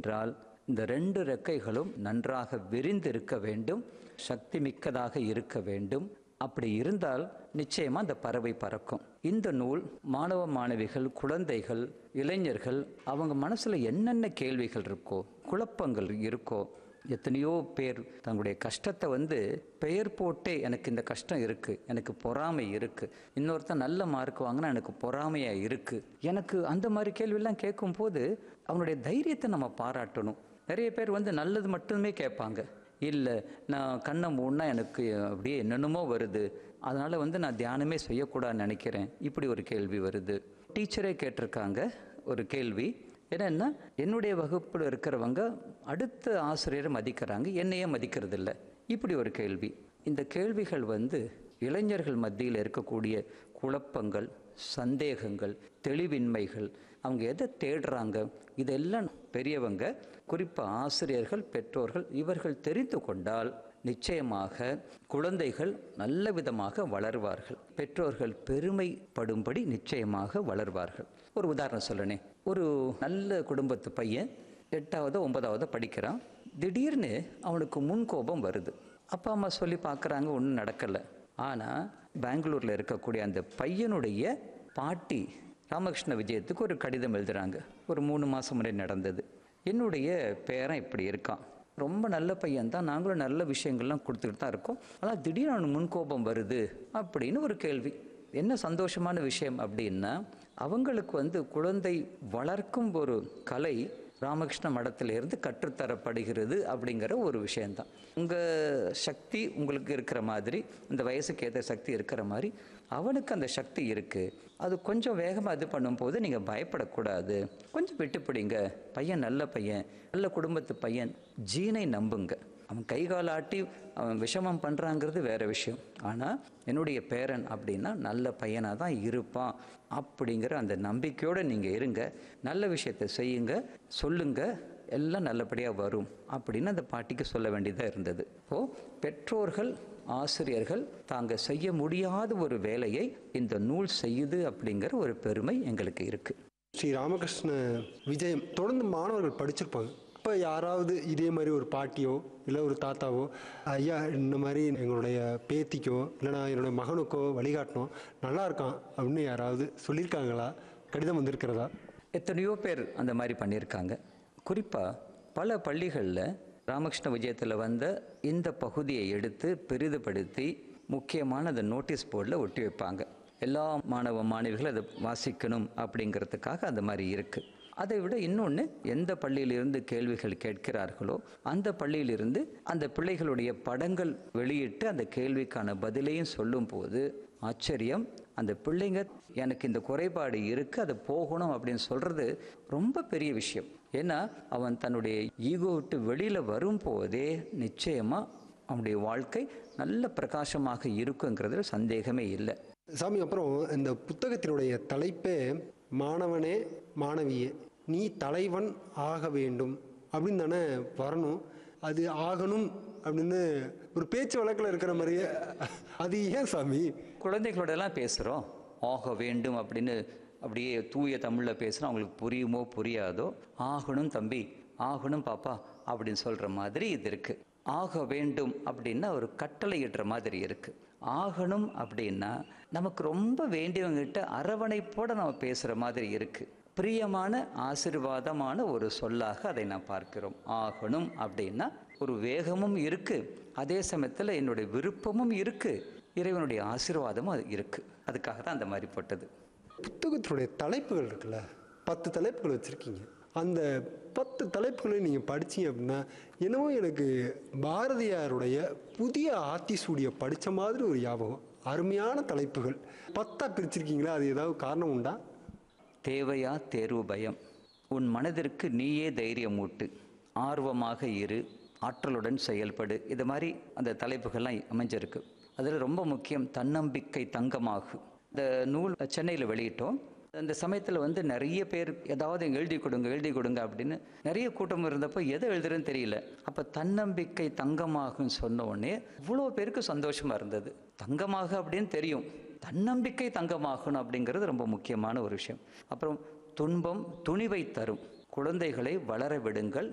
என்றால் இந்த ரெண்டு ரெக்கைகளும் நன்றாக விரிந்திருக்க வேண்டும் சக்தி மிக்கதாக இருக்க வேண்டும் அப்படி இருந்தால் நிச்சயமா அந்த பறவை பறக்கும் இந்த நூல் மாணவ மாணவிகள் குழந்தைகள் இளைஞர்கள் அவங்க மனசுல என்னென்ன கேள்விகள் இருக்கோ குழப்பங்கள் இருக்கோ எத்தனையோ பேர் தங்களுடைய கஷ்டத்தை வந்து பெயர் போட்டே எனக்கு இந்த கஷ்டம் இருக்கு எனக்கு பொறாமை இருக்கு இன்னொருத்தன் நல்ல மார்க் வாங்கினா எனக்கு பொறாமையா இருக்கு எனக்கு அந்த மாதிரி கேள்வியெல்லாம் கேட்கும்போது அவனுடைய தைரியத்தை நம்ம பாராட்டணும் நிறைய பேர் வந்து நல்லது மட்டுமே கேட்பாங்க இல்லை நான் கண்ணை மூடினா எனக்கு அப்படியே என்னென்னமோ வருது அதனால் வந்து நான் தியானமே செய்யக்கூடாதுன்னு நினைக்கிறேன் இப்படி ஒரு கேள்வி வருது டீச்சரே கேட்டிருக்காங்க ஒரு கேள்வி என்னன்னா என்னுடைய வகுப்பில் இருக்கிறவங்க அடுத்த ஆசிரியரை மதிக்கிறாங்க என்னையே மதிக்கிறது இல்லை இப்படி ஒரு கேள்வி இந்த கேள்விகள் வந்து இளைஞர்கள் மத்தியில் இருக்கக்கூடிய குழப்பங்கள் சந்தேகங்கள் தெளிவின்மைகள் அவங்க எதை தேடுறாங்க இதெல்லாம் பெரியவங்க குறிப்பாக ஆசிரியர்கள் பெற்றோர்கள் இவர்கள் தெரிந்து கொண்டால் நிச்சயமாக குழந்தைகள் நல்ல விதமாக வளர்வார்கள் பெற்றோர்கள் பெருமைப்படும்படி நிச்சயமாக வளர்வார்கள் ஒரு உதாரணம் சொல்லணே ஒரு நல்ல குடும்பத்து பையன் எட்டாவது ஒன்பதாவது படிக்கிறான் திடீர்னு அவனுக்கு முன்கோபம் வருது அப்பா அம்மா சொல்லி பார்க்குறாங்க ஒன்றும் நடக்கலை ஆனால் பெங்களூரில் இருக்கக்கூடிய அந்த பையனுடைய பாட்டி ராமகிருஷ்ண விஜயத்துக்கு ஒரு கடிதம் எழுதுறாங்க ஒரு மூணு மாதம் முறை நடந்தது என்னுடைய பேரன் இப்படி இருக்கான் ரொம்ப நல்ல பையன் தான் நாங்களும் நல்ல விஷயங்கள்லாம் கொடுத்துக்கிட்டு தான் இருக்கோம் ஆனால் திடீர்னு அவனுக்கு முன்கோபம் வருது அப்படின்னு ஒரு கேள்வி என்ன சந்தோஷமான விஷயம் அப்படின்னா அவங்களுக்கு வந்து குழந்தை வளர்க்கும் ஒரு கலை ராமகிருஷ்ண மடத்திலிருந்து கற்றுத்தரப்படுகிறது அப்படிங்கிற ஒரு விஷயந்தான் உங்கள் சக்தி உங்களுக்கு இருக்கிற மாதிரி இந்த வயசுக்கு ஏற்ற சக்தி இருக்கிற மாதிரி அவனுக்கு அந்த சக்தி இருக்குது அது கொஞ்சம் வேகமாக இது பண்ணும்போது நீங்கள் பயப்படக்கூடாது கொஞ்சம் விட்டு பிடிங்க பையன் நல்ல பையன் நல்ல குடும்பத்து பையன் ஜீனை நம்புங்க அவன் கை கால் ஆட்டி அவன் விஷமம் பண்ணுறாங்கிறது வேற விஷயம் ஆனால் என்னுடைய பேரன் அப்படின்னா நல்ல பையனாக தான் இருப்பான் அப்படிங்கிற அந்த நம்பிக்கையோடு நீங்கள் இருங்க நல்ல விஷயத்தை செய்யுங்க சொல்லுங்க எல்லாம் நல்லபடியாக வரும் அப்படின்னு அந்த பாட்டிக்கு சொல்ல வேண்டியதாக இருந்தது ஓ பெற்றோர்கள் ஆசிரியர்கள் தாங்க செய்ய முடியாத ஒரு வேலையை இந்த நூல் செய்யுது அப்படிங்கிற ஒரு பெருமை எங்களுக்கு இருக்குது ஸ்ரீ ராமகிருஷ்ண விஜயம் தொடர்ந்து மாணவர்கள் படிச்சிருப்பாங்க இப்போ யாராவது இதே மாதிரி ஒரு பாட்டியோ இல்லை ஒரு தாத்தாவோ ஐயா இந்த மாதிரி எங்களுடைய பேத்திக்கோ இல்லைனா என்னுடைய மகனுக்கோ வழிகாட்டணும் நல்லா இருக்கான் அப்படின்னு யாராவது சொல்லியிருக்காங்களா கடிதம் வந்திருக்கிறதா எத்தனையோ பேர் அந்த மாதிரி பண்ணியிருக்காங்க குறிப்பாக பல பள்ளிகளில் ராமகிருஷ்ண விஜயத்தில் வந்த இந்த பகுதியை எடுத்து பெரிதுபடுத்தி முக்கியமான அந்த நோட்டீஸ் போர்டில் ஒட்டி வைப்பாங்க எல்லா மாணவ மாணவிகளும் அதை வாசிக்கணும் அப்படிங்கிறதுக்காக அந்த மாதிரி இருக்குது அதை விட இன்னொன்று எந்த பள்ளியிலிருந்து கேள்விகள் கேட்கிறார்களோ அந்த பள்ளியிலிருந்து அந்த பிள்ளைகளுடைய படங்கள் வெளியிட்டு அந்த கேள்விக்கான பதிலையும் சொல்லும்போது ஆச்சரியம் அந்த பிள்ளைங்க எனக்கு இந்த குறைபாடு இருக்குது அது போகணும் அப்படின்னு சொல்கிறது ரொம்ப பெரிய விஷயம் ஏன்னா அவன் தன்னுடைய ஈகோ விட்டு வெளியில் வரும்போதே நிச்சயமாக அவனுடைய வாழ்க்கை நல்ல பிரகாசமாக இருக்குங்கிறதுல சந்தேகமே இல்லை சாமி அப்புறம் இந்த புத்தகத்தினுடைய தலைப்பே மாணவனே மாணவியே நீ தலைவன் ஆக வேண்டும் அப்படின்னு தானே வரணும் அது ஆகணும் அப்படின்னு ஒரு பேச்சு வழக்கில் இருக்கிற மாதிரியே அது ஏன் சாமி குழந்தைகளோட எல்லாம் பேசுகிறோம் ஆக வேண்டும் அப்படின்னு அப்படியே தூய தமிழில் பேசுகிறோம் அவங்களுக்கு புரியுமோ புரியாதோ ஆகணும் தம்பி ஆகணும் பாப்பா அப்படின்னு சொல்கிற மாதிரி இது இருக்குது ஆக வேண்டும் அப்படின்னா ஒரு கட்டளை இடுற மாதிரி இருக்குது ஆகணும் அப்படின்னா நமக்கு ரொம்ப வேண்டியவங்ககிட்ட அரவணைப்போட நம்ம பேசுகிற மாதிரி இருக்குது பிரியமான ஆசிர்வாதமான ஒரு சொல்லாக அதை நான் பார்க்கிறோம் ஆகணும் அப்படின்னா ஒரு வேகமும் இருக்கு அதே சமயத்தில் என்னுடைய விருப்பமும் இருக்கு இறைவனுடைய ஆசீர்வாதமும் அது இருக்கு அதுக்காக தான் அந்த மாதிரி போட்டது புத்தகத்தினுடைய தலைப்புகள் இருக்குல்ல பத்து தலைப்புகள் வச்சுருக்கீங்க அந்த பத்து தலைப்புகளை நீங்கள் படிச்சீங்க அப்படின்னா என்னமோ எனக்கு பாரதியாருடைய புதிய ஆத்திசூடியை படித்த மாதிரி ஒரு ஞாபகம் அருமையான தலைப்புகள் பத்தா பிரிச்சிருக்கீங்களா அது ஏதாவது காரணம் உண்டா தேவையா தேர்வு பயம் உன் மனதிற்கு நீயே தைரியம் ஊட்டு ஆர்வமாக இரு ஆற்றலுடன் செயல்படு இது மாதிரி அந்த தலைப்புகள்லாம் அமைஞ்சிருக்கு அதில் ரொம்ப முக்கியம் தன்னம்பிக்கை தங்கமாகு இந்த நூல் சென்னையில் வெளியிட்டோம் அந்த சமயத்தில் வந்து நிறைய பேர் ஏதாவது எழுதி கொடுங்க எழுதி கொடுங்க அப்படின்னு நிறைய கூட்டம் இருந்தப்போ எதை எழுதுறதுன்னு தெரியல அப்போ தன்னம்பிக்கை தங்கமாகுன்னு சொன்ன உடனே இவ்வளோ பேருக்கு சந்தோஷமாக இருந்தது தங்கமாக அப்படின்னு தெரியும் தன்னம்பிக்கை தங்கமாகணும் அப்படிங்கிறது ரொம்ப முக்கியமான ஒரு விஷயம் அப்புறம் துன்பம் துணிவை தரும் குழந்தைகளை வளர விடுங்கள்